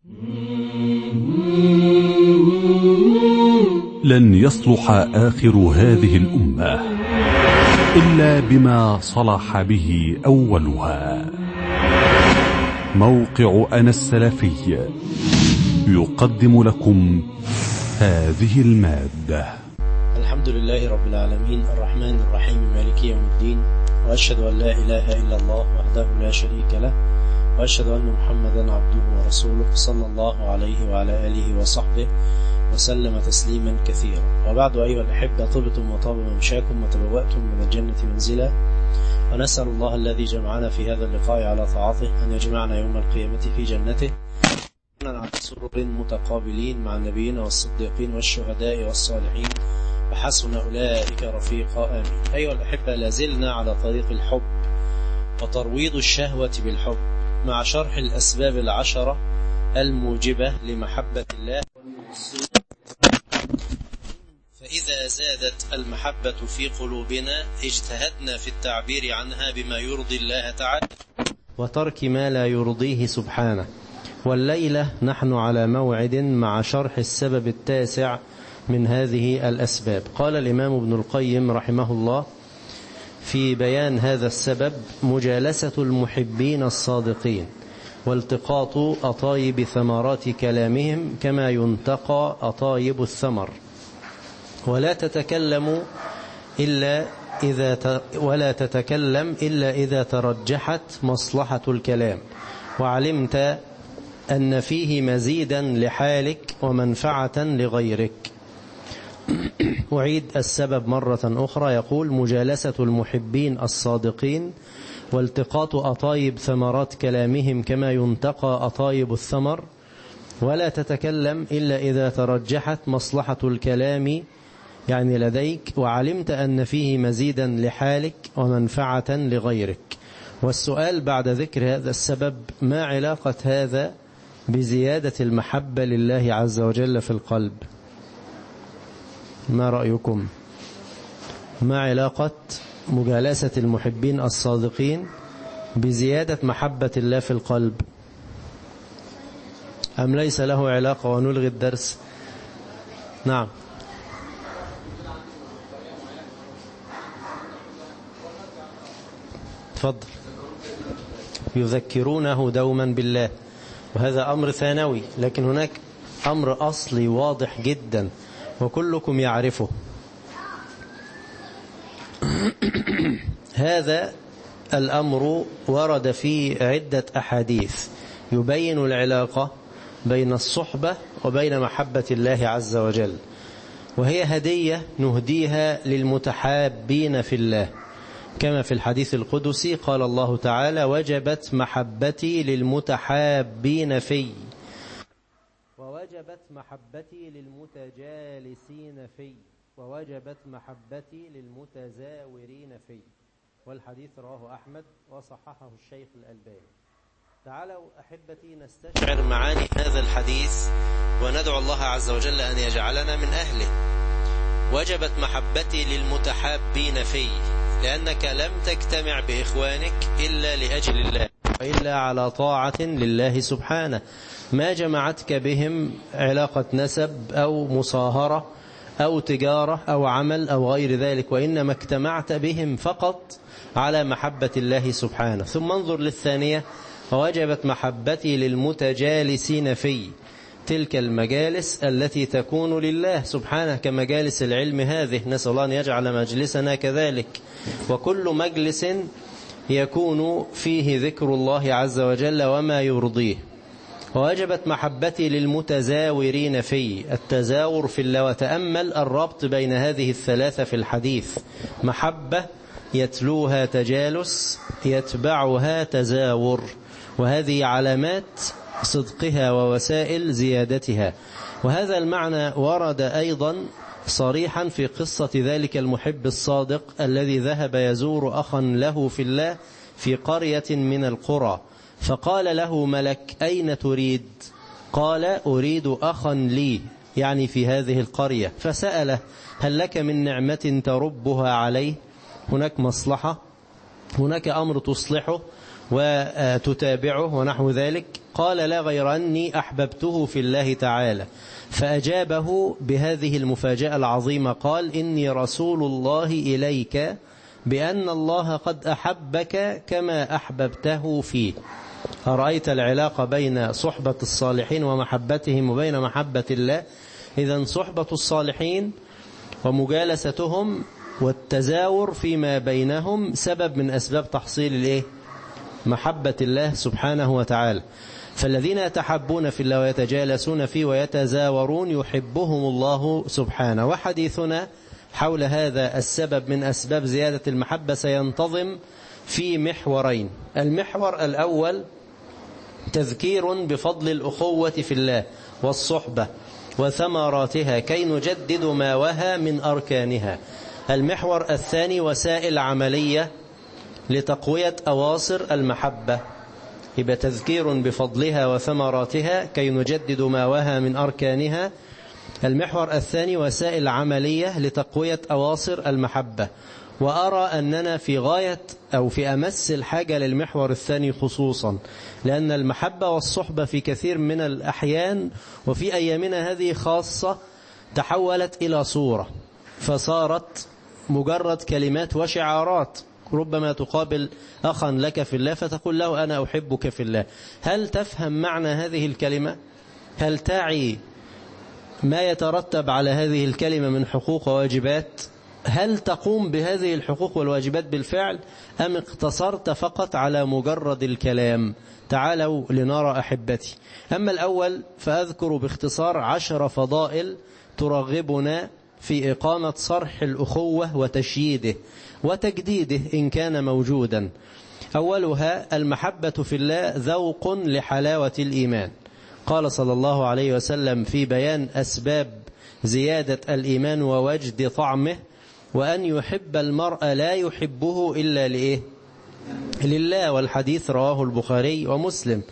لن يصلح آخر هذه الأمة إلا بما صلح به أولها موقع أنا السلفي يقدم لكم هذه المادة الحمد لله رب العالمين الرحمن الرحيم مالك يوم الدين وأشهد أن لا إله إلا الله وحده لا شريك له وأشهد أن محمدا عبده ورسوله صلى الله عليه وعلى آله وصحبه وسلم تسليما كثيرا وبعد أيها الأحبة طبتم وطاب ممشاكم وتبوأتم من الجنة منزلا ونسأل الله الذي جمعنا في هذا اللقاء على طاعته أن يجمعنا يوم القيامة في جنته على سرر متقابلين مع النبيين والصديقين والشهداء والصالحين وحسن أولئك رفيقا آمين أيها الأحبة لازلنا على طريق الحب وترويض الشهوة بالحب مع شرح الأسباب العشرة الموجبة لمحبة الله فإذا زادت المحبة في قلوبنا اجتهدنا في التعبير عنها بما يرضي الله تعالى وترك ما لا يرضيه سبحانه والليلة نحن على موعد مع شرح السبب التاسع من هذه الأسباب قال الإمام ابن القيم رحمه الله في بيان هذا السبب مجالسة المحبين الصادقين والتقاط أطايب ثمرات كلامهم كما ينتقى أطايب الثمر ولا تتكلم إلا إذا ت... ولا تتكلم إلا إذا ترجحت مصلحة الكلام وعلمت أن فيه مزيدا لحالك ومنفعة لغيرك أعيد السبب مرة أخرى يقول مجالسة المحبين الصادقين والتقاط أطايب ثمرات كلامهم كما ينتقى أطايب الثمر ولا تتكلم إلا إذا ترجحت مصلحة الكلام يعني لديك وعلمت أن فيه مزيدا لحالك ومنفعة لغيرك والسؤال بعد ذكر هذا السبب ما علاقة هذا بزيادة المحبة لله عز وجل في القلب ما رأيكم ما علاقة مجالسة المحبين الصادقين بزيادة محبة الله في القلب أم ليس له علاقة ونلغي الدرس نعم تفضل يذكرونه دوما بالله وهذا أمر ثانوي لكن هناك أمر أصلي واضح جدا وكلكم يعرفه هذا الأمر ورد في عدة أحاديث يبين العلاقة بين الصحبة وبين محبة الله عز وجل وهي هدية نهديها للمتحابين في الله كما في الحديث القدسي قال الله تعالى وجبت محبتي للمتحابين في ووجبت محبتي للمتجالسين في ووجبت محبتي للمتزاورين في والحديث رواه أحمد وصححه الشيخ الألباني تعالوا أحبتي نستشعر معاني هذا الحديث وندعو الله عز وجل أن يجعلنا من أهله وجبت محبتي للمتحابين في لأنك لم تجتمع بإخوانك إلا لأجل الله وإلا على طاعة لله سبحانه ما جمعتك بهم علاقة نسب أو مصاهرة أو تجارة أو عمل أو غير ذلك وإنما اجتمعت بهم فقط على محبة الله سبحانه ثم انظر للثانية ووجبت محبتي للمتجالسين في تلك المجالس التي تكون لله سبحانه كمجالس العلم هذه نسأل الله أن يجعل مجلسنا كذلك وكل مجلس يكون فيه ذكر الله عز وجل وما يرضيه ووجبت محبتي للمتزاورين في التزاور في الله وتأمل الربط بين هذه الثلاثة في الحديث محبة يتلوها تجالس يتبعها تزاور وهذه علامات صدقها ووسائل زيادتها وهذا المعنى ورد أيضا صريحا في قصة ذلك المحب الصادق الذي ذهب يزور أخا له في الله في قرية من القرى فقال له ملك أين تريد قال أريد أخا لي يعني في هذه القرية فسأله هل لك من نعمة تربها عليه هناك مصلحة هناك أمر تصلحه وتتابعه ونحو ذلك قال لا غير أني أحببته في الله تعالى فأجابه بهذه المفاجأة العظيمة قال إني رسول الله إليك بأن الله قد أحبك كما أحببته فيه أرأيت العلاقة بين صحبة الصالحين ومحبتهم وبين محبة الله إذا صحبة الصالحين ومجالستهم والتزاور فيما بينهم سبب من أسباب تحصيل الإيه؟ محبة الله سبحانه وتعالى فالذين يتحبون في الله ويتجالسون فيه ويتزاورون يحبهم الله سبحانه وحديثنا حول هذا السبب من أسباب زيادة المحبة سينتظم في محورين المحور الأول تذكير بفضل الأخوة في الله والصحبة وثمراتها كي نجدد ما وهى من أركانها المحور الثاني وسائل عملية لتقوية أواصر المحبة يبقى تذكير بفضلها وثمراتها كي نجدد ما وهى من أركانها المحور الثاني وسائل عملية لتقوية أواصر المحبة وأرى أننا في غاية أو في أمس الحاجة للمحور الثاني خصوصا لأن المحبة والصحبة في كثير من الأحيان وفي أيامنا هذه خاصة تحولت إلى صورة فصارت مجرد كلمات وشعارات ربما تقابل أخا لك في الله فتقول له أنا أحبك في الله هل تفهم معنى هذه الكلمة هل تعي ما يترتب على هذه الكلمة من حقوق وواجبات هل تقوم بهذه الحقوق والواجبات بالفعل أم اقتصرت فقط على مجرد الكلام تعالوا لنرى أحبتي أما الأول فأذكر باختصار عشر فضائل ترغبنا في إقامة صرح الأخوة وتشييده وتجديده إن كان موجودا أولها المحبة في الله ذوق لحلاوة الإيمان قال صلى الله عليه وسلم في بيان أسباب زيادة الإيمان ووجد طعمه وأن يحب المرء لا يحبه إلا لإيه لله والحديث رواه البخاري ومسلم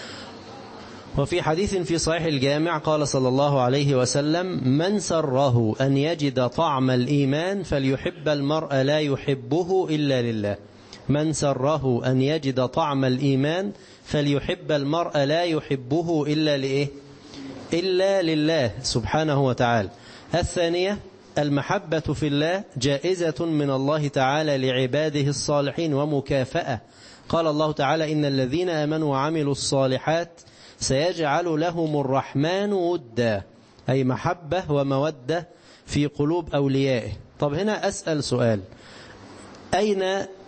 وفي حديث في صحيح الجامع قال صلى الله عليه وسلم من سره أن يجد طعم الإيمان فليحب المرء لا يحبه إلا لله من سره أن يجد طعم الإيمان فليحب المرء لا يحبه إلا لإيه إلا لله سبحانه وتعالى الثانية المحبة في الله جائزة من الله تعالى لعباده الصالحين ومكافأة قال الله تعالى إن الذين آمنوا وعملوا الصالحات سيجعل لهم الرحمن ودا أي محبة ومودة في قلوب أوليائه طب هنا أسأل سؤال أين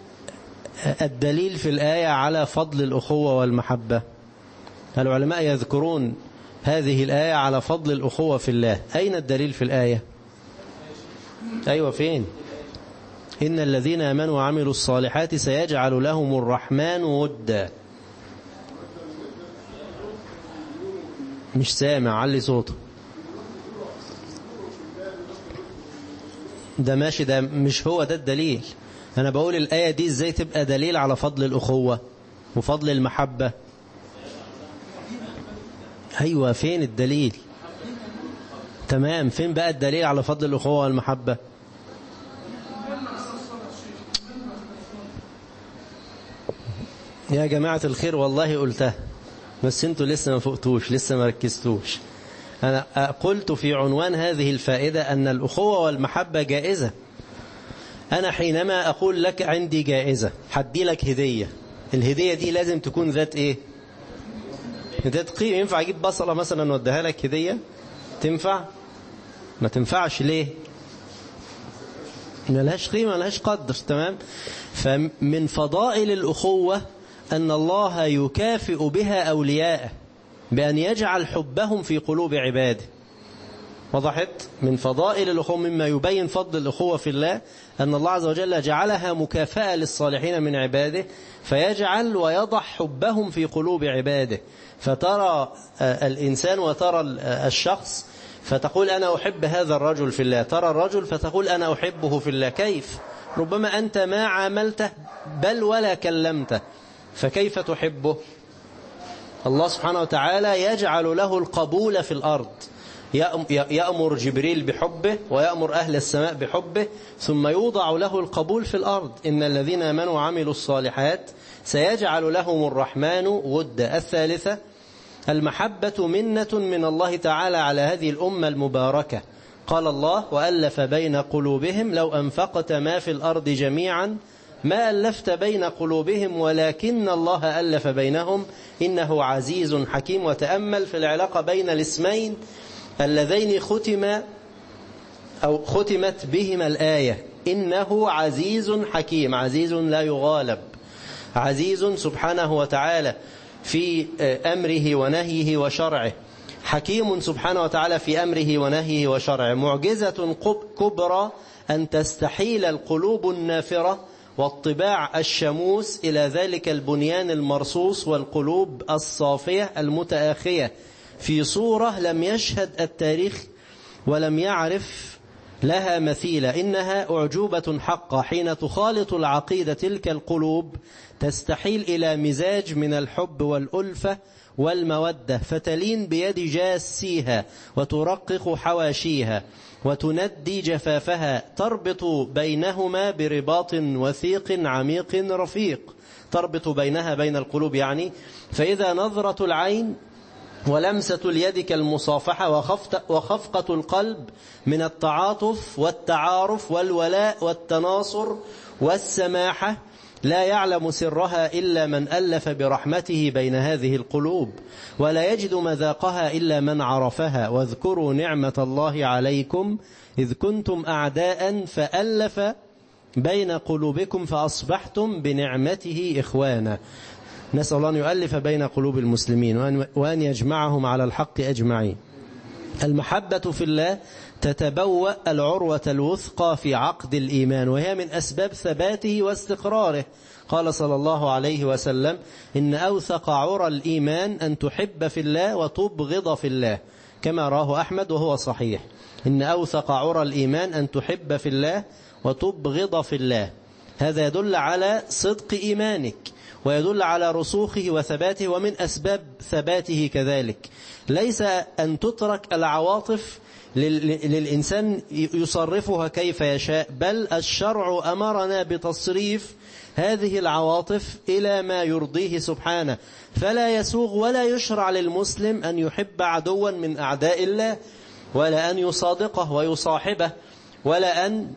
الدليل في الآية على فضل الأخوة والمحبة العلماء يذكرون هذه الآية على فضل الأخوة في الله أين الدليل في الآية أيوة فين إن الذين آمنوا وعملوا الصالحات سيجعل لهم الرحمن ودا مش سامع علي صوته ده ماشي ده مش هو ده الدليل أنا بقول الآية دي إزاي تبقى دليل على فضل الأخوة وفضل المحبة أيوة فين الدليل تمام فين بقى الدليل على فضل الأخوة والمحبة يا جماعة الخير والله قلتها بس انتوا لسه ما فقتوش لسه ما ركزتوش أنا قلت في عنوان هذه الفائدة أن الأخوة والمحبة جائزة أنا حينما أقول لك عندي جائزة حدي لك هدية الهدية دي لازم تكون ذات إيه ذات قيمة ينفع أجيب بصلة مثلا واديها لك هدية تنفع ما تنفعش ليه ملهاش قيمة ملهاش قدر تمام فمن فضائل الأخوة أن الله يكافئ بها أولياءه بأن يجعل حبهم في قلوب عباده وضحت من فضائل الأخوة مما يبين فضل الأخوة في الله أن الله عز وجل جعلها مكافأة للصالحين من عباده فيجعل ويضع حبهم في قلوب عباده فترى الإنسان وترى الشخص فتقول أنا أحب هذا الرجل في الله ترى الرجل فتقول أنا أحبه في الله كيف ربما أنت ما عاملته بل ولا كلمته فكيف تحبه الله سبحانه وتعالى يجعل له القبول في الأرض يأمر جبريل بحبه ويأمر أهل السماء بحبه ثم يوضع له القبول في الأرض إن الذين آمنوا وعملوا الصالحات سيجعل لهم الرحمن ودا الثالثة المحبة منة من الله تعالى على هذه الأمة المباركة قال الله وألف بين قلوبهم لو أنفقت ما في الأرض جميعا ما ألفت بين قلوبهم ولكن الله ألف بينهم إنه عزيز حكيم وتأمل في العلاقة بين الاسمين اللذين ختم أو ختمت بهما الآية إنه عزيز حكيم عزيز لا يغالب عزيز سبحانه وتعالى في أمره ونهيه وشرعه حكيم سبحانه وتعالى في أمره ونهيه وشرعه معجزة كبرى أن تستحيل القلوب النافرة والطباع الشموس إلى ذلك البنيان المرصوص والقلوب الصافية المتآخية في صورة لم يشهد التاريخ ولم يعرف لها مثيلة إنها أعجوبة حقة حين تخالط العقيدة تلك القلوب تستحيل إلى مزاج من الحب والألفة والمودة فتلين بيد جاسيها وترقق حواشيها وتندي جفافها تربط بينهما برباط وثيق عميق رفيق تربط بينها بين القلوب يعني فإذا نظرة العين ولمسة اليد كالمصافحة وخفقة القلب من التعاطف والتعارف والولاء والتناصر والسماحة لا يعلم سرها إلا من ألف برحمته بين هذه القلوب ولا يجد مذاقها إلا من عرفها واذكروا نعمة الله عليكم إذ كنتم أعداء فألف بين قلوبكم فأصبحتم بنعمته إخوانا نسأل الله أن يؤلف بين قلوب المسلمين وأن يجمعهم على الحق أجمعين المحبة في الله تتبوأ العروة الوثقى في عقد الإيمان وهي من أسباب ثباته واستقراره قال صلى الله عليه وسلم إن أوثق عرى الإيمان أن تحب في الله وتبغض في الله كما راه أحمد وهو صحيح إن أوثق عرى الإيمان أن تحب في الله وتبغض في الله هذا يدل على صدق إيمانك ويدل على رسوخه وثباته ومن أسباب ثباته كذلك ليس أن تترك العواطف للإنسان يصرفها كيف يشاء بل الشرع أمرنا بتصريف هذه العواطف إلى ما يرضيه سبحانه فلا يسوغ ولا يشرع للمسلم أن يحب عدوا من أعداء الله ولا أن يصادقه ويصاحبه ولا أن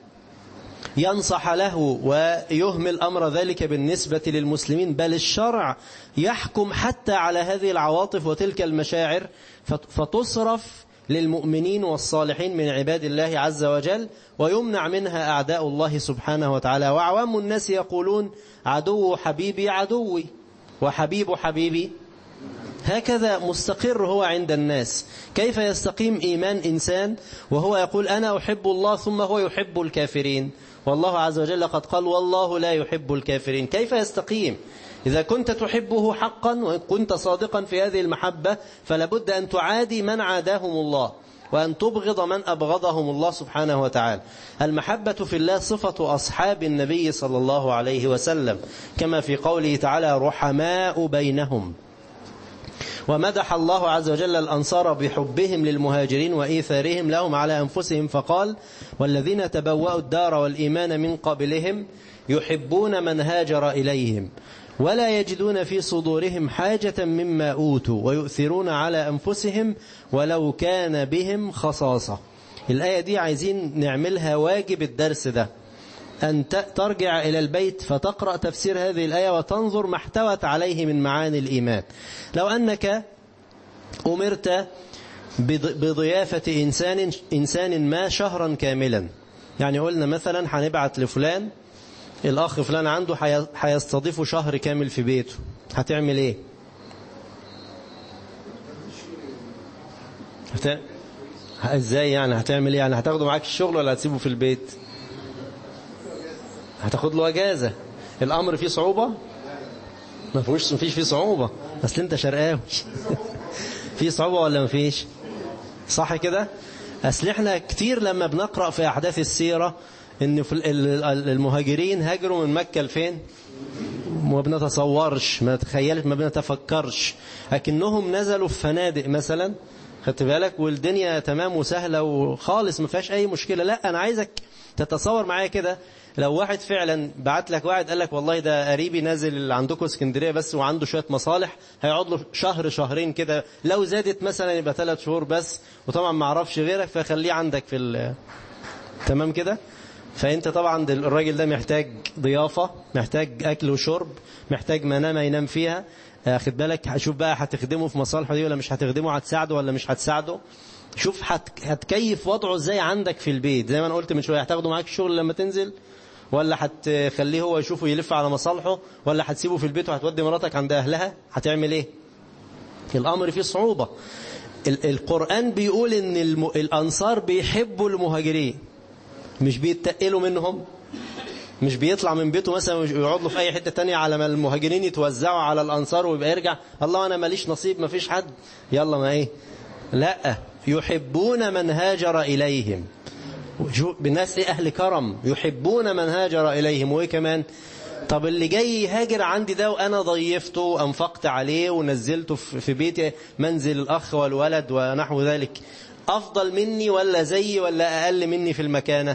ينصح له ويهمل أمر ذلك بالنسبة للمسلمين بل الشرع يحكم حتى على هذه العواطف وتلك المشاعر فتصرف للمؤمنين والصالحين من عباد الله عز وجل ويمنع منها أعداء الله سبحانه وتعالى وعوام الناس يقولون عدو حبيبي عدوي وحبيب حبيبي هكذا مستقر هو عند الناس كيف يستقيم إيمان إنسان وهو يقول أنا أحب الله ثم هو يحب الكافرين والله عز وجل قد قال والله لا يحب الكافرين كيف يستقيم إذا كنت تحبه حقا وكنت صادقا في هذه المحبة فلابد أن تعادي من عاداهم الله وأن تبغض من أبغضهم الله سبحانه وتعالى المحبة في الله صفة أصحاب النبي صلى الله عليه وسلم كما في قوله تعالى رحماء بينهم ومدح الله عز وجل الأنصار بحبهم للمهاجرين وإيثارهم لهم على أنفسهم فقال والذين تبوأوا الدار والإيمان من قبلهم يحبون من هاجر إليهم ولا يجدون في صدورهم حاجة مما أوتوا ويؤثرون على أنفسهم ولو كان بهم خصاصة الآية دي عايزين نعملها واجب الدرس ده أن ترجع إلى البيت فتقرأ تفسير هذه الآية وتنظر ما احتوت عليه من معاني الإيمان لو أنك أمرت بضيافة إنسان, إنسان ما شهرا كاملا يعني قلنا مثلا هنبعت لفلان الأخ فلان عنده هيستضيفه شهر كامل في بيته هتعمل إيه هت... ازاي يعني هتعمل ايه يعني هتاخده معاك الشغل ولا هتسيبه في البيت هتاخد له اجازه الامر فيه صعوبه ما فيهوش مفيش فيه صعوبه اصل انت شرقاوي في صعوبه ولا مفيش صح كده اصل احنا كتير لما بنقرا في احداث السيره ان في المهاجرين هاجروا من مكه لفين ما بنتصورش ما نتخيلش ما بنتفكرش لكنهم نزلوا في فنادق مثلا خدت بالك والدنيا تمام وسهله وخالص ما فيهاش اي مشكله لا انا عايزك تتصور معايا كده لو واحد فعلا بعت لك واحد قال لك والله ده قريبي نازل عندكم اسكندريه بس وعنده شويه مصالح هيقعد له شهر شهرين كده لو زادت مثلا يبقى ثلاث شهور بس وطبعا ما اعرفش غيرك فخليه عندك في ال تمام كده فانت طبعا الراجل ده محتاج ضيافه محتاج اكل وشرب محتاج منامه ينام فيها خد بالك هشوف بقى هتخدمه في مصالحه دي ولا مش هتخدمه هتساعده ولا مش هتساعده شوف هت... هتكيف وضعه ازاي عندك في البيت زي ما انا قلت من شويه هتاخده معاك الشغل لما تنزل ولا هتخليه هو يشوفه يلف على مصالحه ولا هتسيبه في البيت وهتودي مراتك عند اهلها هتعمل ايه الامر فيه صعوبه ال... القران بيقول ان الم... الانصار بيحبوا المهاجرين مش بيتقلوا منهم مش بيطلع من بيته مثلا ويقعد له في اي حته تانية على ما المهاجرين يتوزعوا على الانصار ويبقى يرجع الله انا ماليش نصيب ما فيش حد يلا ما ايه لا يحبون من هاجر اليهم بالناس ايه اهل كرم يحبون من هاجر اليهم وايه كمان طب اللي جاي يهاجر عندي ده وانا ضيفته وانفقت عليه ونزلته في بيتي منزل الاخ والولد ونحو ذلك افضل مني ولا زيي ولا اقل مني في المكانه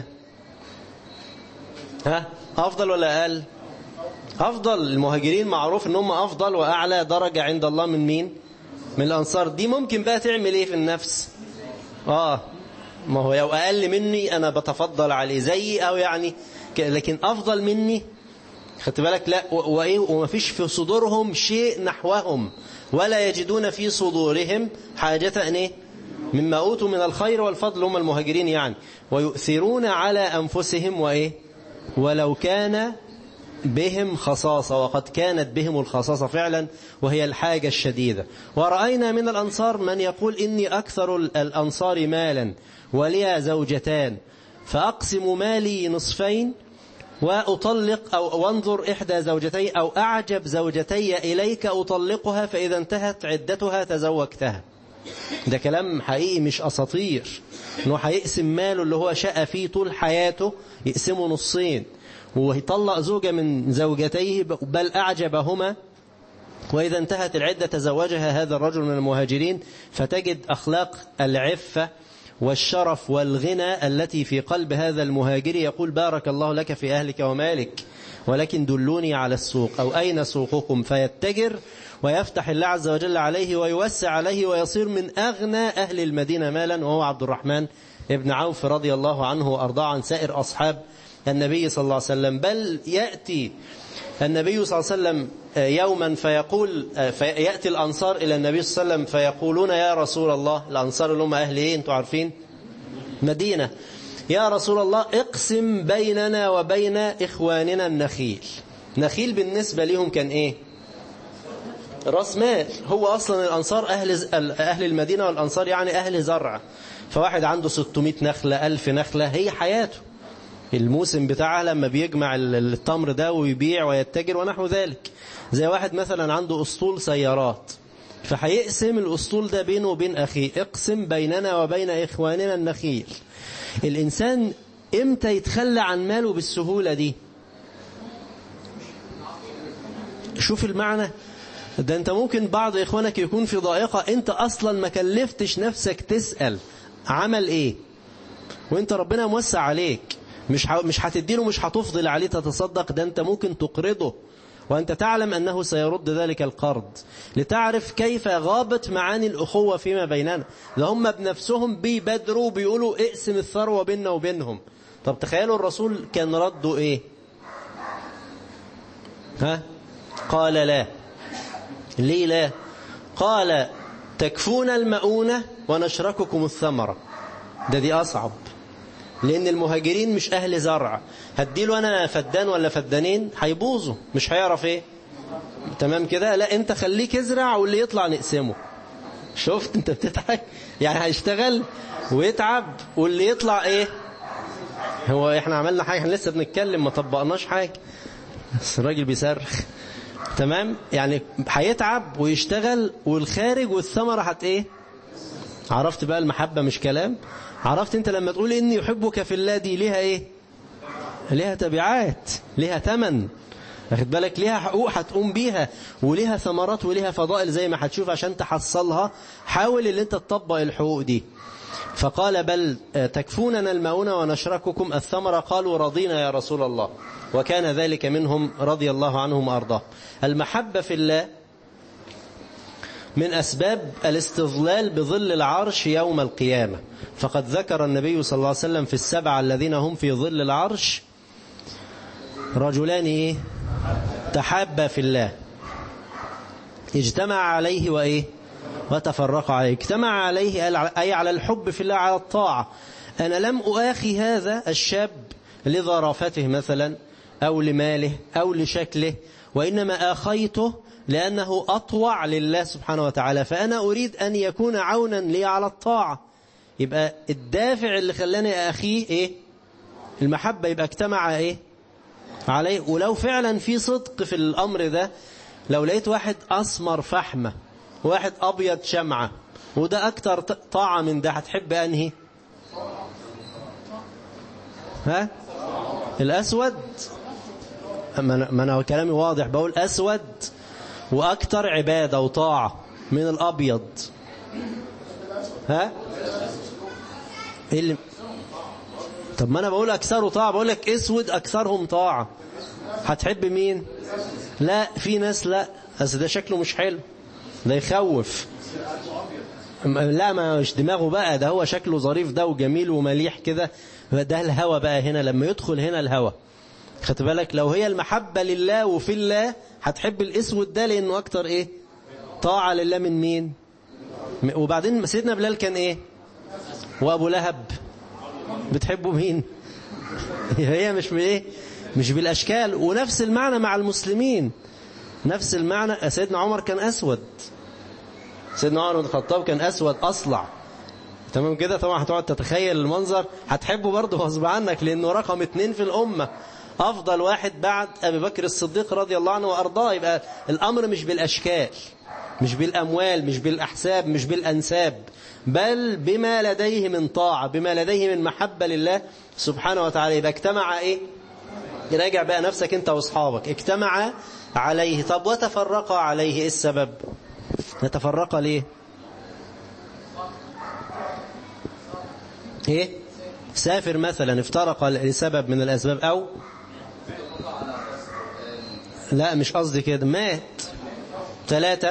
ها أفضل ولا أقل أفضل المهاجرين معروف ان هم أفضل وأعلى درجة عند الله من مين من الأنصار دي ممكن بقى تعمل إيه في النفس آه ما هو لو أقل مني أنا بتفضل عليه زيي أو يعني لكن أفضل مني خدت بالك لا وإيه وما فيش في صدورهم شيء نحوهم ولا يجدون في صدورهم حاجة إيه مما أوتوا من الخير والفضل هم المهاجرين يعني ويؤثرون على أنفسهم وإيه ولو كان بهم خصاصة وقد كانت بهم الخصاصة فعلا وهي الحاجة الشديدة ورأينا من الأنصار من يقول إني أكثر الأنصار مالا ولي زوجتان فأقسم مالي نصفين وأطلق أو وانظر إحدى زوجتي أو أعجب زوجتي إليك أطلقها فإذا انتهت عدتها تزوجتها ده كلام حقيقي مش أساطير انه هيقسم ماله اللي هو شقى فيه طول حياته يقسمه نصين ويطلق زوجة من زوجتيه بل أعجبهما وإذا انتهت العدة تزوجها هذا الرجل من المهاجرين فتجد أخلاق العفة والشرف والغنى التي في قلب هذا المهاجر يقول بارك الله لك في أهلك ومالك ولكن دلوني على السوق أو أين سوقكم فيتجر ويفتح الله عز وجل عليه ويوسع عليه ويصير من أغنى أهل المدينة مالا وهو عبد الرحمن ابن عوف رضي الله عنه وأرضاه عن سائر أصحاب النبي صلى الله عليه وسلم بل يأتي النبي صلى الله عليه وسلم يوما فيقول فيأتي الأنصار إلى النبي صلى الله عليه وسلم فيقولون يا رسول الله الأنصار اللي هم أهل إيه أنتوا عارفين مدينة يا رسول الله اقسم بيننا وبين إخواننا النخيل نخيل بالنسبة لهم كان إيه راس مال هو أصلا الأنصار أهل, أهل المدينة والأنصار يعني أهل زرع فواحد عنده 600 نخلة ألف نخلة هي حياته الموسم بتاعها لما بيجمع التمر ده ويبيع ويتجر ونحو ذلك زي واحد مثلا عنده أسطول سيارات فهيقسم الأسطول ده بينه وبين أخيه اقسم بيننا وبين إخواننا النخيل الإنسان إمتى يتخلى عن ماله بالسهولة دي شوف المعنى ده انت ممكن بعض إخوانك يكون في ضائقة انت أصلا ما كلفتش نفسك تسأل عمل ايه وانت ربنا موسع عليك مش مش هتديله مش هتفضل عليه تتصدق ده انت ممكن تقرضه وأنت تعلم أنه سيرد ذلك القرض لتعرف كيف غابت معاني الأخوة فيما بيننا لهم بنفسهم بيبدروا بيقولوا اقسم الثروة بيننا وبينهم طب تخيلوا الرسول كان رده ايه ها قال لا ليه لا قال تكفون المؤونة ونشرككم الثمرة ده دي أصعب لأن المهاجرين مش أهل زرع هديله أنا فدان ولا فدانين هيبوظوا مش هيعرف إيه تمام كده لا أنت خليك ازرع واللي يطلع نقسمه شفت أنت بتضحك يعني هيشتغل ويتعب واللي يطلع إيه هو إحنا عملنا حاجة احنا لسه بنتكلم ما طبقناش حاجة بس الراجل بيصرخ تمام يعني هيتعب ويشتغل والخارج والثمرة هت إيه عرفت بقى المحبة مش كلام عرفت انت لما تقول اني يحبك في الله دي ليها ايه ليها تبعات ليها تمن واخد بالك ليها حقوق هتقوم بيها وليها ثمرات وليها فضائل زي ما هتشوف عشان تحصلها حاول ان انت تطبق الحقوق دي فقال بل تكفوننا المؤونة ونشرككم الثمرة قالوا رضينا يا رسول الله وكان ذلك منهم رضي الله عنهم وأرضاه المحبة في الله من أسباب الاستظلال بظل العرش يوم القيامة فقد ذكر النبي صلى الله عليه وسلم في السبعة الذين هم في ظل العرش رجلان إيه تحابا في الله اجتمع عليه وإيه وتفرق عليه اجتمع عليه أي على الحب في الله على الطاعة أنا لم أآخي هذا الشاب لظرافته مثلا أو لماله أو لشكله وإنما آخيته لأنه أطوع لله سبحانه وتعالى فأنا أريد أن يكون عونا لي على الطاعة يبقى الدافع اللي خلاني أخيه إيه المحبة يبقى اجتمع إيه عليه ولو فعلا في صدق في الأمر ده لو لقيت واحد أسمر فحمة واحد أبيض شمعة وده أكتر طاعة من ده هتحب أنهي ها الأسود ما أنا كلامي واضح بقول أسود وأكتر عبادة وطاعة من الأبيض ها إيه اللي طب ما أنا بقول أكثره طاعة بقول لك أسود أكثرهم طاعة هتحب مين لا في ناس لا بس ده شكله مش حلو ده يخوف لا ما مش دماغه بقى ده هو شكله ظريف ده وجميل ومليح كده ده الهوى بقى هنا لما يدخل هنا الهوى خدت بالك لو هي المحبة لله وفي الله هتحب الاسود ده لانه اكتر ايه طاعة لله من مين وبعدين سيدنا بلال كان ايه وابو لهب بتحبوا مين هي مش بايه مش بالاشكال ونفس المعنى مع المسلمين نفس المعنى سيدنا عمر كان أسود سيدنا عمر بن الخطاب كان أسود أصلع تمام كده طبعا هتقعد تتخيل المنظر هتحبه برضه غصب عنك لأنه رقم اتنين في الأمة أفضل واحد بعد أبي بكر الصديق رضي الله عنه وأرضاه يبقى الأمر مش بالأشكال مش بالأموال مش بالأحساب مش بالأنساب بل بما لديه من طاعة بما لديه من محبة لله سبحانه وتعالى يبقى اجتمع إيه راجع بقى نفسك انت واصحابك اجتمع عليه طب وتفرق عليه ايه السبب نتفرق ليه ايه سافر مثلا افترق لسبب من الاسباب او لا مش قصدي كده مات ثلاثة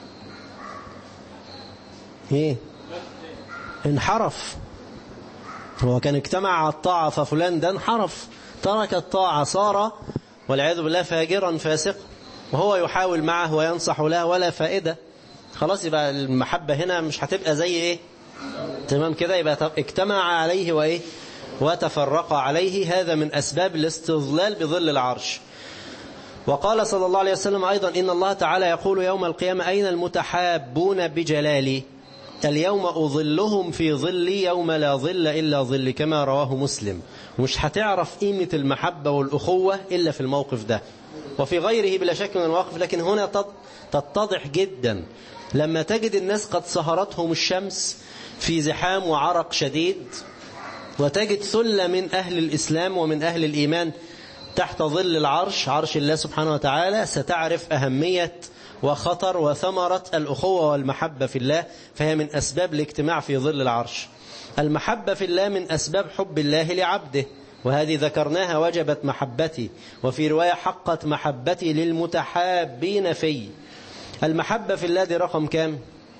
ايه انحرف هو كان اجتمع على الطاعة ففلان ده انحرف ترك الطاعة صار والعياذ بالله فاجرا فاسقا وهو يحاول معه وينصح له ولا فائدة خلاص يبقى المحبة هنا مش هتبقى زي ايه تمام كده يبقى اجتمع عليه وايه وتفرق عليه هذا من أسباب الاستظلال بظل العرش وقال صلى الله عليه وسلم أيضا إن الله تعالى يقول يوم القيامة أين المتحابون بجلالي اليوم أظلهم في ظلي يوم لا ظل إلا ظل كما رواه مسلم مش هتعرف قيمة المحبة والأخوة إلا في الموقف ده وفي غيره بلا شك من المواقف لكن هنا تتضح جدا لما تجد الناس قد سهرتهم الشمس في زحام وعرق شديد وتجد ثلة من أهل الإسلام ومن أهل الإيمان تحت ظل العرش عرش الله سبحانه وتعالى ستعرف أهمية وخطر وثمرة الأخوة والمحبة في الله فهي من أسباب الاجتماع في ظل العرش المحبة في الله من أسباب حب الله لعبده وهذه ذكرناها وجبت محبتي وفي رواية حقت محبتي للمتحابين في المحبة في الله دي رقم كام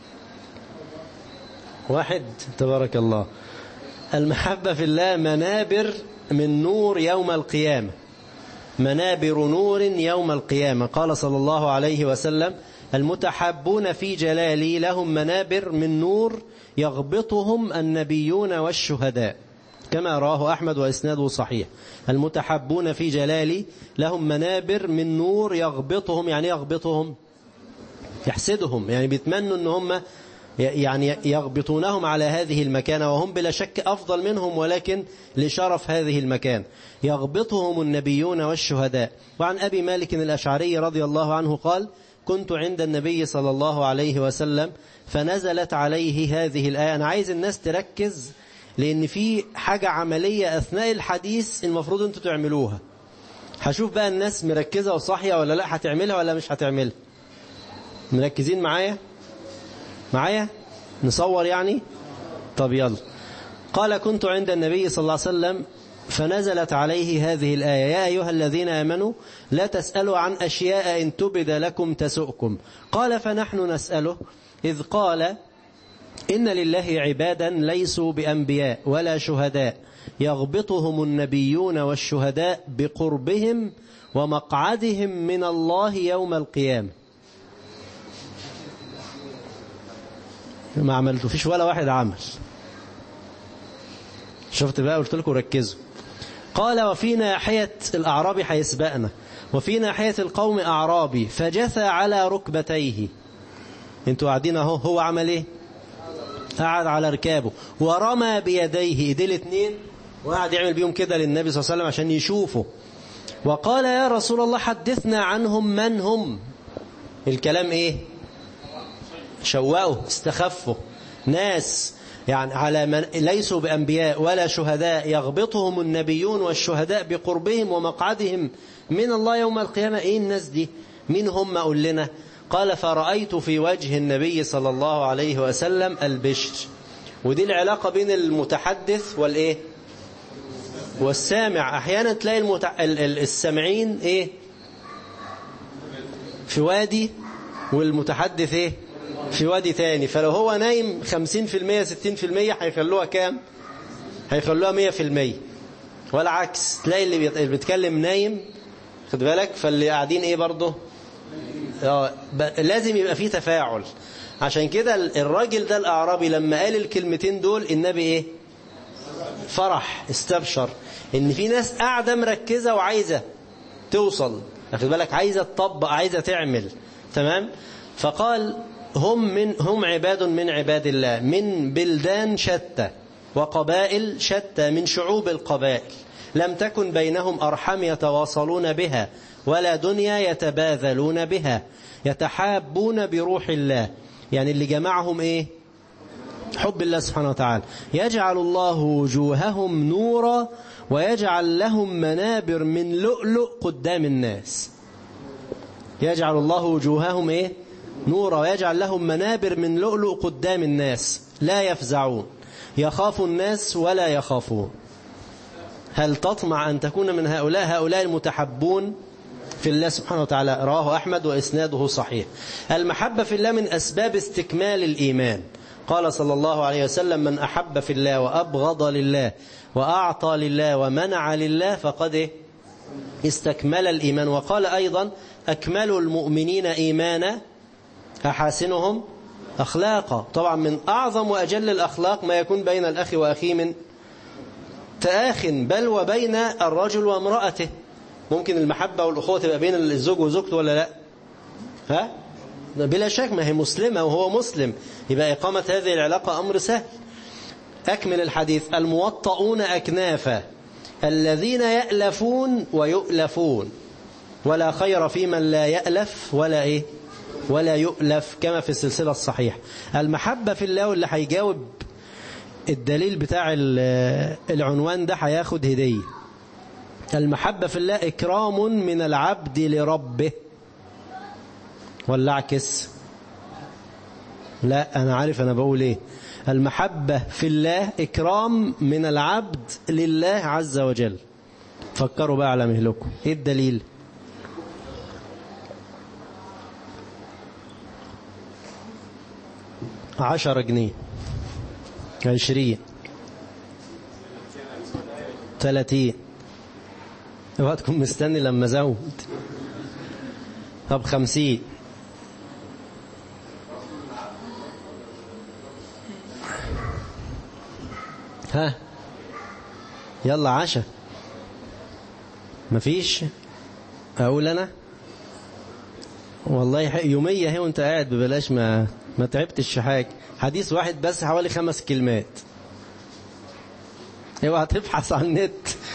واحد تبارك الله المحبة في الله منابر من نور يوم القيامة منابر نور يوم القيامة قال صلى الله عليه وسلم المتحبون في جلالي لهم منابر من نور يغبطهم النبيون والشهداء كما رواه أحمد وإسناده صحيح المتحبون في جلالي لهم منابر من نور يغبطهم يعني يغبطهم يحسدهم يعني بيتمنوا ان هم يعني يغبطونهم على هذه المكانة وهم بلا شك أفضل منهم ولكن لشرف هذه المكان يغبطهم النبيون والشهداء وعن أبي مالك الأشعري رضي الله عنه قال كنت عند النبي صلى الله عليه وسلم فنزلت عليه هذه الآية أنا عايز الناس تركز لأن في حاجة عملية أثناء الحديث المفروض أنتوا تعملوها هشوف بقى الناس مركزة وصاحية ولا لا هتعملها ولا مش هتعملها مركزين معايا معايا نصور يعني طب يلا قال كنت عند النبي صلى الله عليه وسلم فنزلت عليه هذه الآية يا أيها الذين آمنوا لا تسألوا عن أشياء إن تبد لكم تسؤكم قال فنحن نسأله إذ قال إن لله عبادا ليسوا بأنبياء ولا شهداء يغبطهم النبيون والشهداء بقربهم ومقعدهم من الله يوم القيامة ما عملتوا فيش ولا واحد عمل شفت بقى قلت لكم ركزوا قال وفي ناحية الأعرابي هيسبقنا وفي ناحية القوم أعرابي فجثى على ركبتيه انتوا قاعدين اهو هو عمل ايه قعد على ركابه ورمى بيديه ايديه الاثنين وقعد يعمل بيهم كده للنبي صلى الله عليه وسلم عشان يشوفه وقال يا رسول الله حدثنا عنهم من هم الكلام ايه شوقوا استخفوا ناس يعني على من ليسوا بأنبياء ولا شهداء يغبطهم النبيون والشهداء بقربهم ومقعدهم من الله يوم القيامة ايه الناس دي مين هم قول لنا قال فرأيت في وجه النبي صلى الله عليه وسلم البشر ودي العلاقة بين المتحدث والإيه والسامع أحيانا تلاقي المتع... السامعين إيه في وادي والمتحدث إيه في وادي تاني فلو هو نايم 50% 60% هيخلوها كام هيخلوها 100% ولا عكس تلاقي اللي بيتكلم نايم خد بالك فاللي قاعدين ايه برضه لازم يبقى فيه تفاعل عشان كده الراجل ده الأعرابي لما قال الكلمتين دول النبي ايه فرح استبشر ان في ناس قاعدة مركزة وعايزة توصل اخد بالك عايزة تطبق عايزة تعمل تمام فقال هم من هم عباد من عباد الله من بلدان شتى وقبائل شتى من شعوب القبائل لم تكن بينهم أرحم يتواصلون بها ولا دنيا يتباذلون بها يتحابون بروح الله يعني اللي جمعهم ايه حب الله سبحانه وتعالى يجعل الله وجوههم نورا ويجعل لهم منابر من لؤلؤ قدام الناس يجعل الله وجوههم ايه نورا ويجعل لهم منابر من لؤلؤ قدام الناس لا يفزعون يخاف الناس ولا يخافون هل تطمع أن تكون من هؤلاء هؤلاء المتحبون في الله سبحانه وتعالى رواه أحمد وإسناده صحيح المحبة في الله من أسباب استكمال الإيمان قال صلى الله عليه وسلم من أحب في الله وأبغض لله وأعطى لله ومنع لله فقد استكمل الإيمان وقال أيضا أكمل المؤمنين إيمانا أحاسنهم أخلاقا طبعا من أعظم وأجل الأخلاق ما يكون بين الأخ وأخيه من تآخ بل وبين الرجل وامرأته ممكن المحبة والأخوة تبقى بين الزوج وزوجته ولا لا ها بلا شك ما هي مسلمة وهو مسلم يبقى إقامة هذه العلاقة أمر سهل أكمل الحديث الموطؤون أكنافا الذين يألفون ويؤلفون ولا خير في من لا يألف ولا إيه ولا يؤلف كما في السلسلة الصحيح المحبة في الله واللي هيجاوب الدليل بتاع العنوان ده هياخد هدية المحبة في الله إكرام من العبد لربه ولا عكس لا أنا عارف أنا بقول إيه المحبة في الله إكرام من العبد لله عز وجل فكروا بقى على مهلكم إيه الدليل عشرة جنيه عشرين ثلاثين اوعى تكون مستني لما زود طب خمسين ها يلا عشا مفيش اقول انا والله يومية هي وانت قاعد ببلاش ما ما تعبتش حاجة حديث واحد بس حوالي خمس كلمات اوعى تبحث عن النت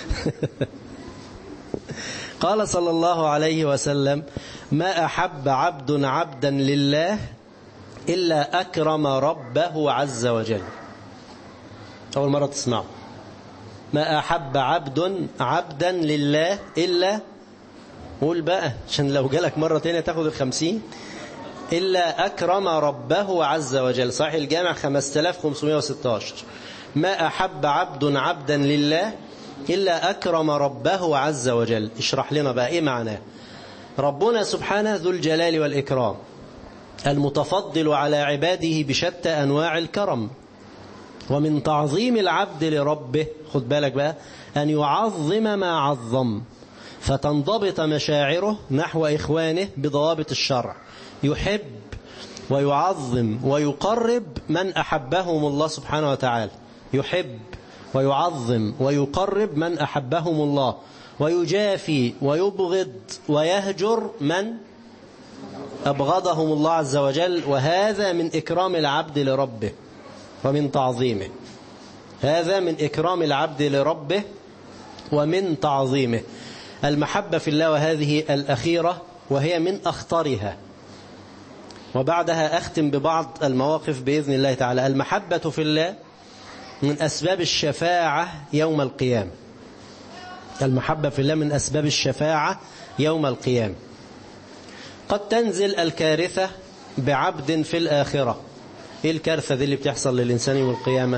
قال صلى الله عليه وسلم ما أحب عبد عبدا لله إلا أكرم ربه عز وجل أول مرة تسمعه ما أحب عبد عبدا لله إلا قول بقى عشان لو جالك مرة تانية تاخد الخمسين إلا أكرم ربه عز وجل صحيح الجامع 5516 ما أحب عبد عبدا لله إلا أكرم ربه عز وجل اشرح لنا بقى إيه معناه ربنا سبحانه ذو الجلال والإكرام المتفضل على عباده بشتى أنواع الكرم ومن تعظيم العبد لربه خد بالك بقى أن يعظم ما عظم فتنضبط مشاعره نحو إخوانه بضوابط الشرع يحب ويعظم ويقرب من أحبهم الله سبحانه وتعالى يحب ويعظم ويقرب من أحبهم الله ويجافي ويبغض ويهجر من أبغضهم الله عز وجل وهذا من إكرام العبد لربه ومن تعظيمه هذا من إكرام العبد لربه ومن تعظيمه المحبة في الله وهذه الأخيرة وهي من أخطرها وبعدها أختم ببعض المواقف بإذن الله تعالى المحبة في الله من أسباب الشفاعة يوم القيامة المحبة في الله من أسباب الشفاعة يوم القيامة قد تنزل الكارثة بعبد في الآخرة إيه الكارثة دي اللي بتحصل للإنسان يوم القيامة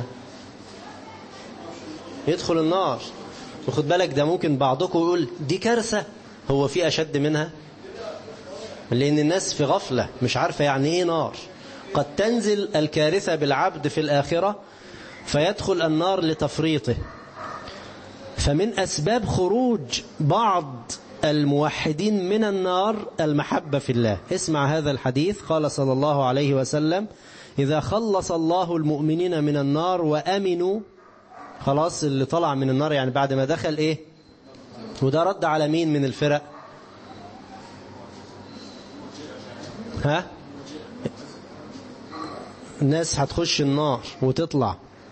يدخل النار وخد بالك ده ممكن بعضكم يقول دي كارثة هو في أشد منها لأن الناس في غفلة مش عارفة يعني إيه نار قد تنزل الكارثة بالعبد في الآخرة فيدخل النار لتفريطه فمن أسباب خروج بعض الموحدين من النار المحبة في الله اسمع هذا الحديث قال صلى الله عليه وسلم إذا خلص الله المؤمنين من النار وأمنوا خلاص اللي طلع من النار يعني بعد ما دخل إيه وده رد على مين من الفرق ها الناس هتخش النار وتطلع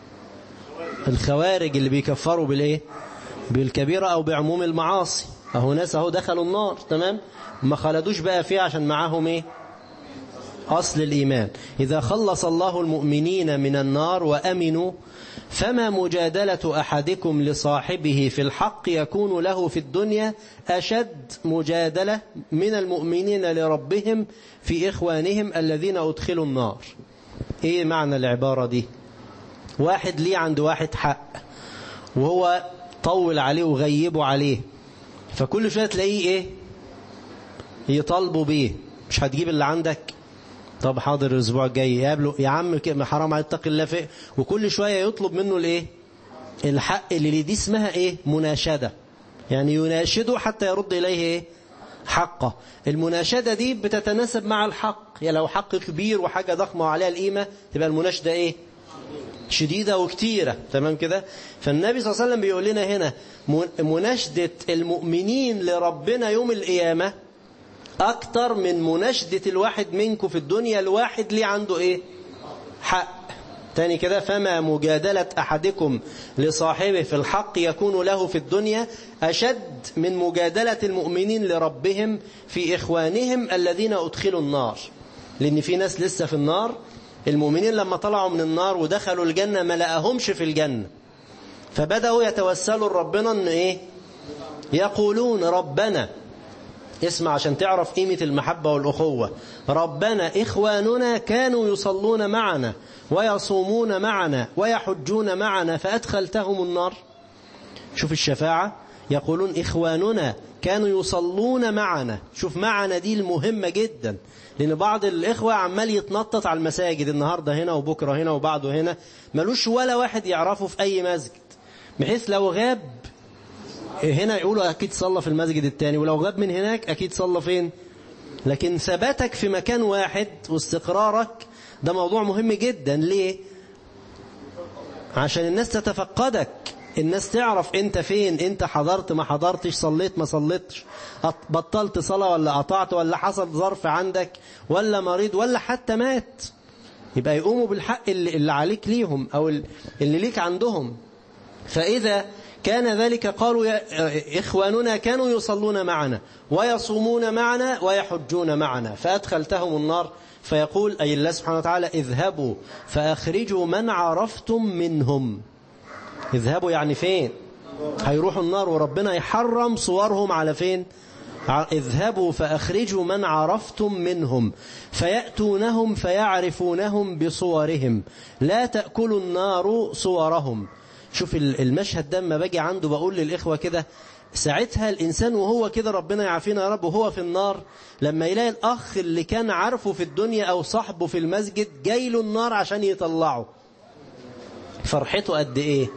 الخوارج اللي بيكفروا بالايه بالكبيرة او بعموم المعاصي اهو ناس اهو دخلوا النار تمام ما خلدوش بقى فيها عشان معاهم ايه اصل الايمان اذا خلص الله المؤمنين من النار وامنوا فما مجادلة أحدكم لصاحبه في الحق يكون له في الدنيا أشد مجادلة من المؤمنين لربهم في إخوانهم الذين أدخلوا النار إيه معنى العبارة دي واحد ليه عند واحد حق وهو طول عليه وغيبه عليه فكل شوية تلاقيه إيه يطالبوا بيه مش هتجيب اللي عندك طب حاضر الاسبوع الجاي يقابله يا عم حرام عليك اتقي الله في وكل شويه يطلب منه الايه الحق اللي ليه دي اسمها ايه مناشده يعني يناشده حتى يرد اليه ايه حقه المناشده دي بتتناسب مع الحق يعني لو حق كبير وحاجه ضخمه وعليها القيمه تبقى المناشده ايه شديدة وكتيرة تمام كده فالنبي صلى الله عليه وسلم بيقول لنا هنا مناشدة المؤمنين لربنا يوم القيامة أكتر من مناشدة الواحد منكم في الدنيا الواحد ليه عنده إيه حق تاني كده فما مجادلة أحدكم لصاحبه في الحق يكون له في الدنيا أشد من مجادلة المؤمنين لربهم في إخوانهم الذين أدخلوا النار لأن في ناس لسه في النار المؤمنين لما طلعوا من النار ودخلوا الجنة ما لقاهمش في الجنة فبدأوا يتوسلوا لربنا أن إيه يقولون ربنا اسمع عشان تعرف قيمة المحبة والأخوة ربنا إخواننا كانوا يصلون معنا ويصومون معنا ويحجون معنا فأدخلتهم النار شوف الشفاعة يقولون إخواننا كانوا يصلون معنا شوف معنا دي المهمة جدا لأن بعض الإخوة عمال يتنطط على المساجد النهاردة هنا وبكرة هنا وبعده هنا ملوش ولا واحد يعرفه في أي مسجد بحيث لو غاب هنا يقولوا أكيد صلى في المسجد التاني ولو غاب من هناك أكيد صلى فين لكن ثباتك في مكان واحد واستقرارك ده موضوع مهم جدا ليه عشان الناس تتفقدك الناس تعرف انت فين انت حضرت ما حضرتش صليت ما صليتش بطلت صلاة ولا قطعت ولا حصل ظرف عندك ولا مريض ولا حتى مات يبقى يقوموا بالحق اللي, اللي عليك ليهم او اللي ليك عندهم فإذا كان ذلك قالوا يا إخواننا كانوا يصلون معنا ويصومون معنا ويحجون معنا فأدخلتهم النار فيقول أي الله سبحانه وتعالى اذهبوا فأخرجوا من عرفتم منهم اذهبوا يعني فين هيروحوا النار وربنا يحرم صورهم على فين اذهبوا فأخرجوا من عرفتم منهم فيأتونهم فيعرفونهم بصورهم لا تأكل النار صورهم شوف المشهد ده لما باجي عنده بقول للإخوة كده ساعتها الإنسان وهو كده ربنا يعافينا يا رب وهو في النار لما يلاقي الأخ اللي كان عارفه في الدنيا أو صاحبه في المسجد جاي له النار عشان يطلعه فرحته قد إيه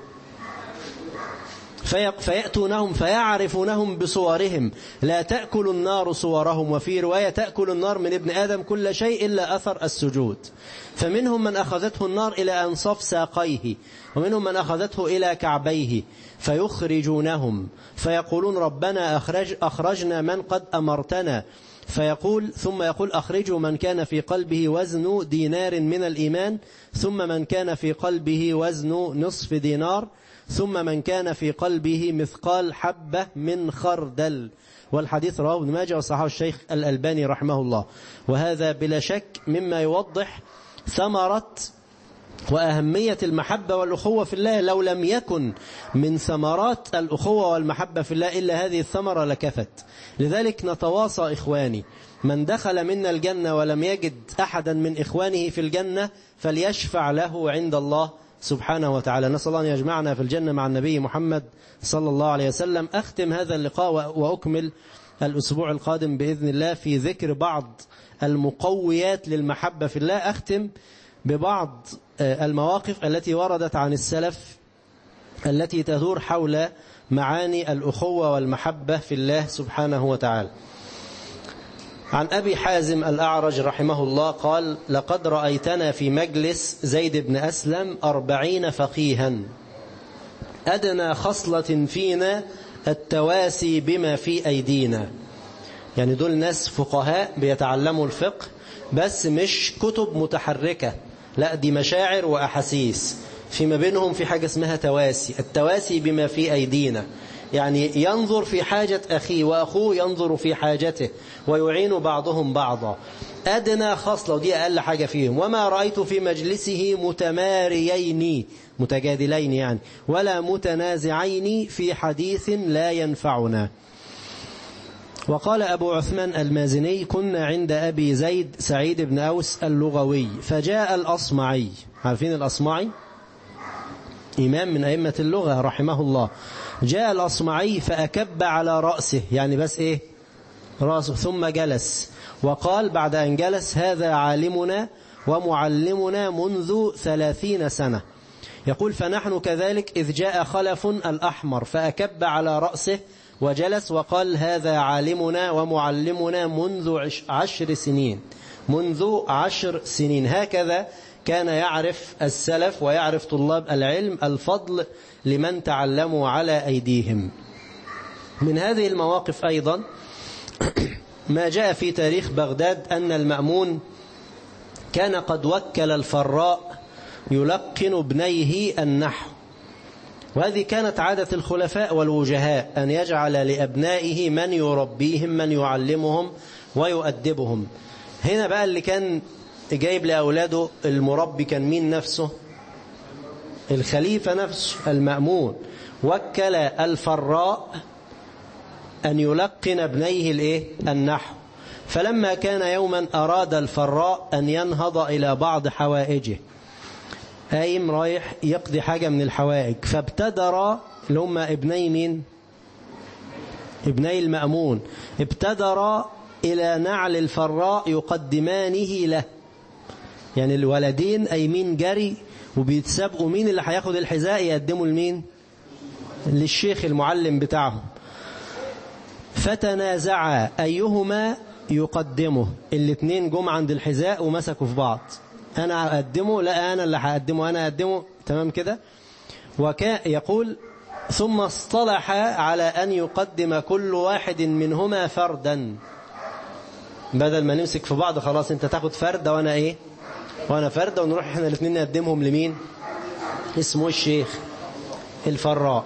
فيأتونهم فيعرفونهم بصورهم لا تأكل النار صورهم وفي رواية تأكل النار من ابن آدم كل شيء إلا أثر السجود فمنهم من أخذته النار إلى أنصاف ساقيه ومنهم من أخذته إلى كعبيه فيخرجونهم فيقولون ربنا أخرج أخرجنا من قد أمرتنا فيقول ثم يقول أخرجوا من كان في قلبه وزن دينار من الإيمان ثم من كان في قلبه وزن نصف دينار ثم من كان في قلبه مثقال حبة من خردل والحديث رواه ابن ماجه وصححه الشيخ الألباني رحمه الله وهذا بلا شك مما يوضح ثمرة وأهمية المحبة والأخوة في الله لو لم يكن من ثمرات الأخوة والمحبة في الله إلا هذه الثمرة لكفت لذلك نتواصى إخواني من دخل منا الجنة ولم يجد أحدا من إخوانه في الجنة فليشفع له عند الله سبحانه وتعالى نسأل الله أن يجمعنا في الجنة مع النبي محمد صلى الله عليه وسلم أختم هذا اللقاء وأكمل الأسبوع القادم بإذن الله في ذكر بعض المقويات للمحبة في الله أختم ببعض المواقف التي وردت عن السلف التي تدور حول معاني الأخوة والمحبة في الله سبحانه وتعالى عن أبي حازم الأعرج رحمه الله قال لقد رأيتنا في مجلس زيد بن أسلم أربعين فقيها أدنى خصلة فينا التواسي بما في أيدينا يعني دول ناس فقهاء بيتعلموا الفقه بس مش كتب متحركة لا دي مشاعر وأحاسيس فيما بينهم في حاجة اسمها تواسي التواسي بما في أيدينا يعني ينظر في حاجة أخيه وأخوه ينظر في حاجته ويعين بعضهم بعضا أدنى خصلة ودي أقل حاجة فيهم وما رأيت في مجلسه متماريين متجادلين يعني ولا متنازعين في حديث لا ينفعنا وقال أبو عثمان المازني كنا عند أبي زيد سعيد بن أوس اللغوي فجاء الأصمعي عارفين الأصمعي إمام من أئمة اللغة رحمه الله جاء الأصمعي فأكب على رأسه يعني بس إيه رأسه ثم جلس وقال بعد أن جلس هذا عالمنا ومعلمنا منذ ثلاثين سنة يقول فنحن كذلك إذ جاء خلف الأحمر فأكب على رأسه وجلس وقال هذا عالمنا ومعلمنا منذ عشر سنين منذ عشر سنين هكذا كان يعرف السلف ويعرف طلاب العلم الفضل لمن تعلموا على أيديهم من هذه المواقف أيضا ما جاء في تاريخ بغداد أن المأمون كان قد وكل الفراء يلقن ابنيه النحو وهذه كانت عادة الخلفاء والوجهاء أن يجعل لأبنائه من يربيهم من يعلمهم ويؤدبهم هنا بقى اللي كان جايب لأولاده المربي كان مين نفسه الخليفة نفسه المأمون وكل الفراء أن يلقن ابنيه الايه النحو فلما كان يوما أراد الفراء أن ينهض إلى بعض حوائجه قايم رايح يقضي حاجة من الحوائج فابتدر اللي هم ابني مين ابني المأمون ابتدر إلى نعل الفراء يقدمانه له يعني الولدين قايمين جري وبيتسابقوا مين اللي هياخد الحذاء يقدموا لمين للشيخ المعلم بتاعهم فتنازعا أيهما يقدمه الاثنين جم عند الحذاء ومسكوا في بعض أنا أقدمه لا أنا اللي هقدمه أنا أقدمه تمام كده وكا يقول ثم اصطلح على أن يقدم كل واحد منهما فردا بدل ما نمسك في بعض خلاص انت تاخد فردة وانا ايه وانا فردة ونروح احنا الاثنين نقدمهم لمين اسمه الشيخ الفراء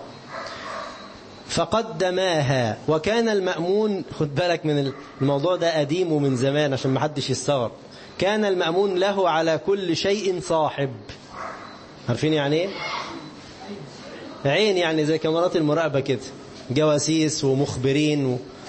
فقدماها وكان المأمون خد بالك من الموضوع ده قديم ومن زمان عشان ما حدش يستغرب كان المأمون له على كل شيء صاحب عارفين يعني ايه عين يعني زي كاميرات المراقبة كده جواسيس ومخبرين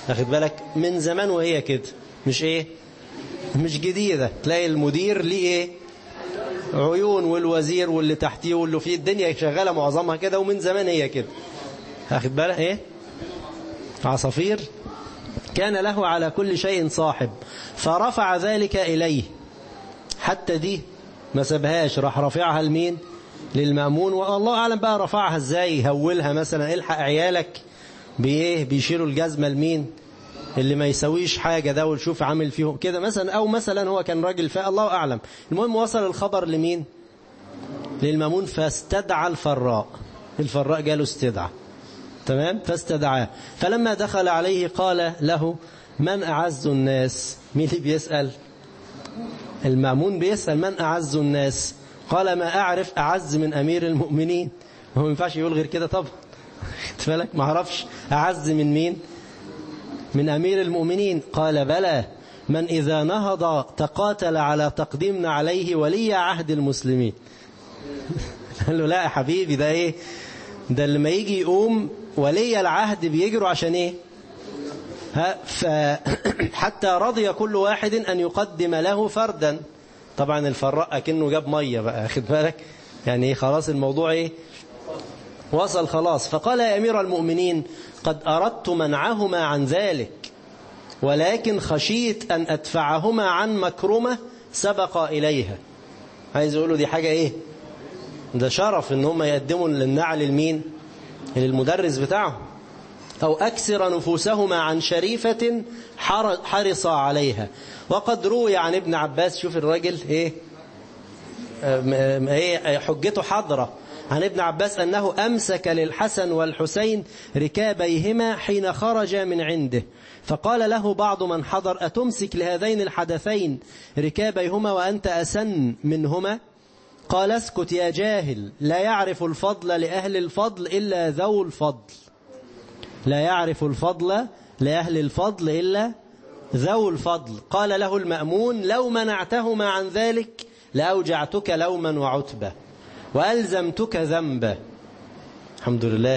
أخد بالك من زمان وهي كده مش إيه مش جديدة تلاقي المدير ليه إيه عيون والوزير واللي تحتيه واللي فيه الدنيا شغالة معظمها كده ومن زمان هي كده أخد بالك إيه عصافير كان له على كل شيء صاحب فرفع ذلك إليه حتى دي ما سبهاش راح رافعها لمين للمأمون والله أعلم بقى رفعها ازاي يهولها مثلا الحق عيالك بإيه بيشيلوا الجزمة لمين اللي ما يسويش حاجة ده وشوف عامل فيهم كده مثلا أو مثلا هو كان راجل فاء الله أعلم المهم وصل الخبر لمين للمأمون فاستدعى الفراء الفراء جاله استدعى تمام فاستدعاه فلما دخل عليه قال له من أعز الناس مين اللي بيسأل المأمون بيسأل من أعز الناس قال ما أعرف أعز من أمير المؤمنين هو ما ينفعش يقول غير كده طبعا خدت بالك ما اعرفش أعز من مين من أمير المؤمنين قال بلى من إذا نهض تقاتل على تقديمنا عليه ولي عهد المسلمين قال له لا يا حبيبي ده ايه ده لما يجي يقوم ولي العهد بيجروا عشان ايه ها فحتى رضي كل واحد أن يقدم له فردا طبعا الفراء كأنه جاب مية بقى خد بالك يعني ايه خلاص الموضوع ايه وصل خلاص فقال يا أمير المؤمنين قد أردت منعهما عن ذلك ولكن خشيت أن أدفعهما عن مكرمة سبق إليها عايز يقولوا دي حاجة إيه ده شرف ان هم يقدموا للنعل لمين للمدرس بتاعهم أو أكسر نفوسهما عن شريفة حرص عليها وقد روي عن ابن عباس شوف الراجل إيه ايه حجته حضرة عن ابن عباس أنه أمسك للحسن والحسين ركابيهما حين خرج من عنده فقال له بعض من حضر أتمسك لهذين الحدثين ركابيهما وأنت أسن منهما قال اسكت يا جاهل لا يعرف الفضل لأهل الفضل إلا ذو الفضل لا يعرف الفضل لأهل الفضل إلا ذو الفضل قال له المأمون لو منعتهما عن ذلك لأوجعتك لوما وعتبة وألزمتك ذنبا الحمد لله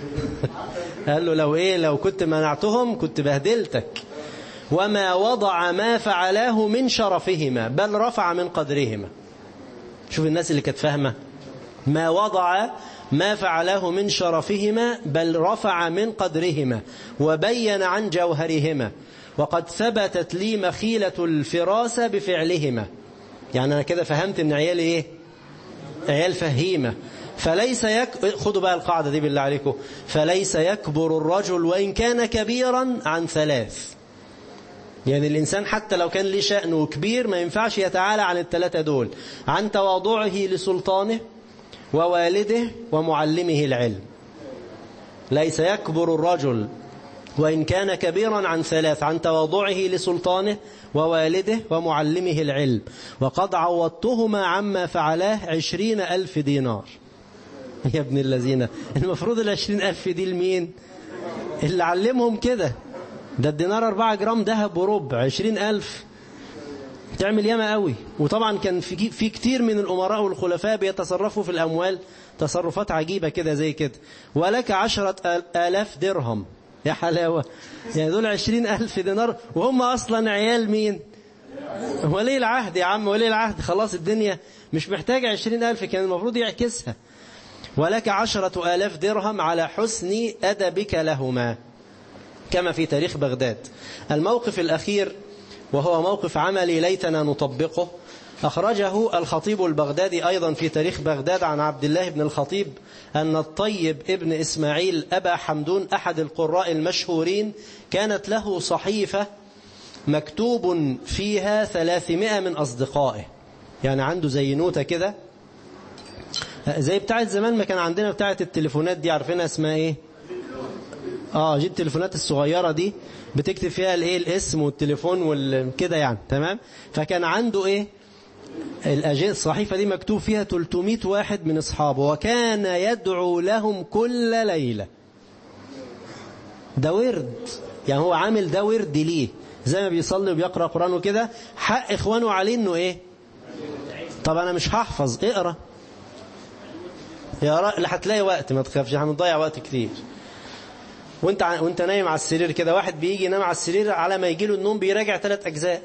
قال له لو إيه لو كنت منعتهم كنت بهدلتك وما وضع ما فعلاه من شرفهما بل رفع من قدرهما شوف الناس اللي كانت فاهمة ما وضع ما فعله من شرفهما بل رفع من قدرهما وبين عن جوهرهما وقد ثبتت لي مخيلة الفراسة بفعلهما يعني أنا كده فهمت أن عيال إيه عيال فهيمة فليس يك... خدوا بقى القاعدة دي بالله عليكم فليس يكبر الرجل وإن كان كبيرا عن ثلاث يعني الإنسان حتى لو كان ليه شأنه كبير ما ينفعش يتعالى عن الثلاثة دول عن تواضعه لسلطانه ووالده ومعلمه العلم ليس يكبر الرجل وإن كان كبيرا عن ثلاث عن تواضعه لسلطانه ووالده ومعلمه العلم وقد عوضتهما عما فعلاه عشرين ألف دينار يا ابن الذين المفروض العشرين ألف دي لمين اللي علمهم كده ده الدينار أربعة جرام ذهب وربع عشرين ألف تعمل ياما قوي وطبعا كان في في كتير من الأمراء والخلفاء بيتصرفوا في الأموال تصرفات عجيبة كده زي كده ولك عشرة آلاف درهم يا حلاوة يعني دول عشرين ألف دينار وهم أصلا عيال مين ولي العهد يا عم ولي العهد خلاص الدنيا مش محتاج عشرين ألف كان المفروض يعكسها ولك عشرة آلاف درهم على حسن أدبك لهما كما في تاريخ بغداد الموقف الأخير وهو موقف عملي ليتنا نطبقه أخرجه الخطيب البغدادي أيضا في تاريخ بغداد عن عبد الله بن الخطيب أن الطيب ابن إسماعيل أبا حمدون أحد القراء المشهورين كانت له صحيفة مكتوب فيها ثلاثمائة من أصدقائه يعني عنده زي نوتة كده زي بتاعت زمان ما كان عندنا بتاعت التليفونات دي عارفينها اسمها ايه اه جيب التليفونات الصغيرة دي بتكتب فيها الايه الاسم والتليفون والكده يعني تمام فكان عنده ايه الأجهزة الصحيفة دي مكتوب فيها 300 واحد من أصحابه وكان يدعو لهم كل ليلة ده ورد يعني هو عامل ده ورد ليه زي ما بيصلي وبيقرأ قرآن وكده حق إخوانه عليه إنه إيه طب أنا مش هحفظ اقرأ يا رأ... هتلاقي وقت ما تخافش هنضيع وقت كتير وانت ع- وانت نايم على السرير كده واحد بيجي ينام على السرير على ما يجي له النوم بيراجع ثلاث اجزاء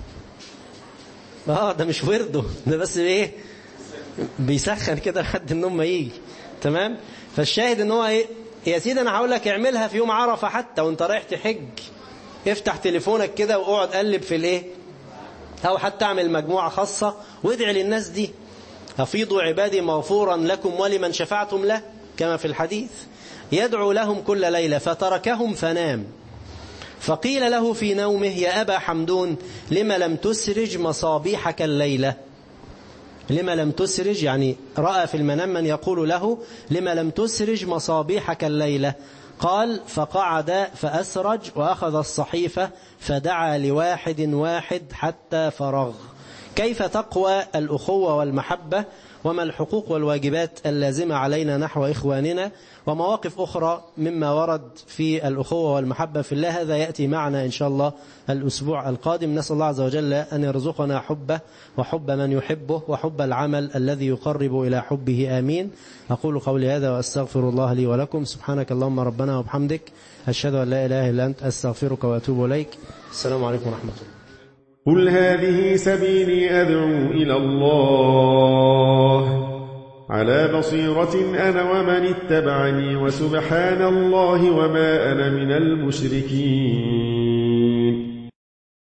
اه ده مش ورده ده بس ايه بيسخن كده لحد النوم ما يجي تمام فالشاهد ان هو ايه يا سيدي انا هقول لك اعملها في يوم عرفه حتى وانت رايح تحج افتح تليفونك كده واقعد قلب في الايه او حتى اعمل مجموعه خاصه وادعي للناس دي افيضوا عبادي مغفورا لكم ولمن شفعتم له كما في الحديث يدعو لهم كل ليله فتركهم فنام فقيل له في نومه يا ابا حمدون لم لم تسرج مصابيحك الليله لما لم تسرج يعني رأى في المنام من يقول له لما لم تسرج مصابيحك الليلة قال فقعد فأسرج وأخذ الصحيفة فدعا لواحد واحد حتى فرغ كيف تقوى الأخوة والمحبة وما الحقوق والواجبات اللازمة علينا نحو إخواننا ومواقف أخرى مما ورد في الأخوة والمحبة في الله هذا يأتي معنا إن شاء الله الأسبوع القادم نسأل الله عز وجل أن يرزقنا حبه وحب من يحبه وحب العمل الذي يقرب إلى حبه آمين أقول قولي هذا وأستغفر الله لي ولكم سبحانك اللهم ربنا وبحمدك أشهد أن لا إله إلا أنت أستغفرك وأتوب إليك السلام عليكم ورحمة الله قل هذه سبيلي أدعو إلى الله على بصيرة أنا ومن اتبعني وسبحان الله وما أنا من المشركين